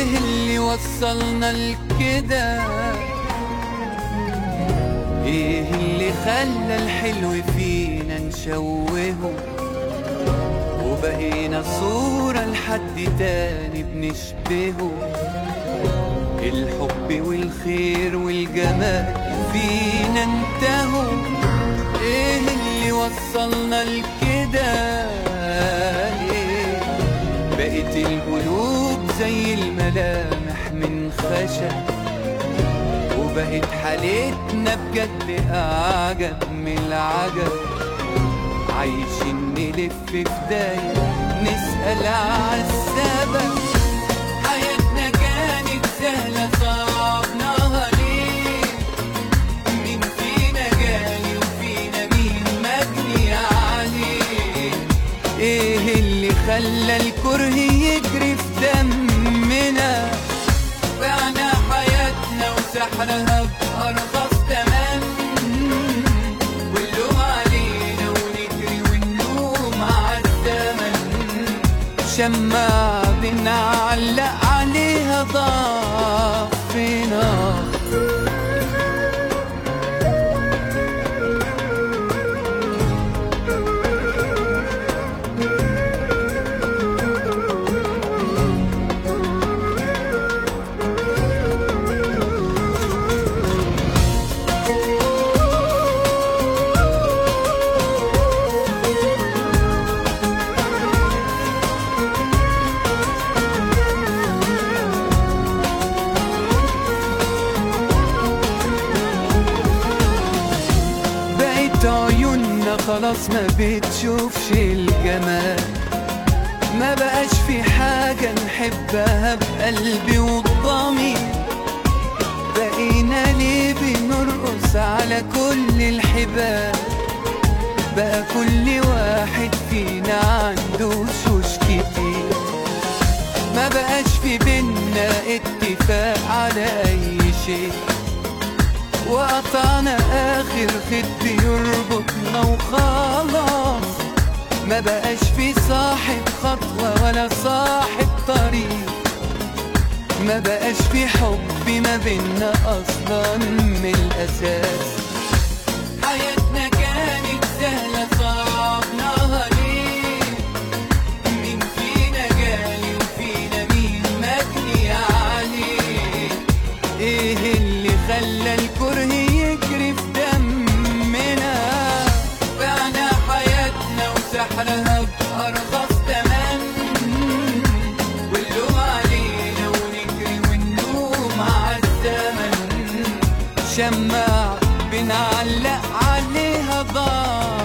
ايه اللي وصلنا لكده ايه اللي خلى الحلو فينا نشوهه وبقينا صورة لحد تاني بنشبهه الحب والخير والجمال فينا انتهوا ايه اللي وصلنا لكده ليه بقت القلوب زي الملامح من خشب وبقت حالتنا بجد أعجب من العجب عايشين نلف في دايرة نسأل عالسبب حياتنا كانت سهلة صعبناها ليه مين فينا جالي وفينا مين مجني عليه ايه اللي خلى الكره يجري في دمنا بعنا حياتنا وسحرها بأرخص تمن واللوم علينا ونجري ونلوم عالزمن شماعة بنعلق عليها ضعفنا بقت عيوننا خلاص ما بتشوفش الجمال ما بقاش في حاجة نحبها بقلبي والضمير بقينا ليه بنرقص على كل الحبال بقى كل واحد فينا عنده وشوش كتير ما بقاش في بينا اتفاق على اي شيء وقطعنا اخر خد يربطنا وخلاص ما بقاش في صاحب خطوة ولا صاحب طريق ما بقاش في حب ما بينا اصلا من الاساس حياتنا كانت سهلة صعبناها ليه مين فينا جالي وفينا مين مجني عليه ايه اللي خلى الكره يجري في دمنا بعنا حياتنا وسحرها بأرخص تمن واللوم علينا ونجري ونلوم عالزمن شماع بنعلق عليها ضار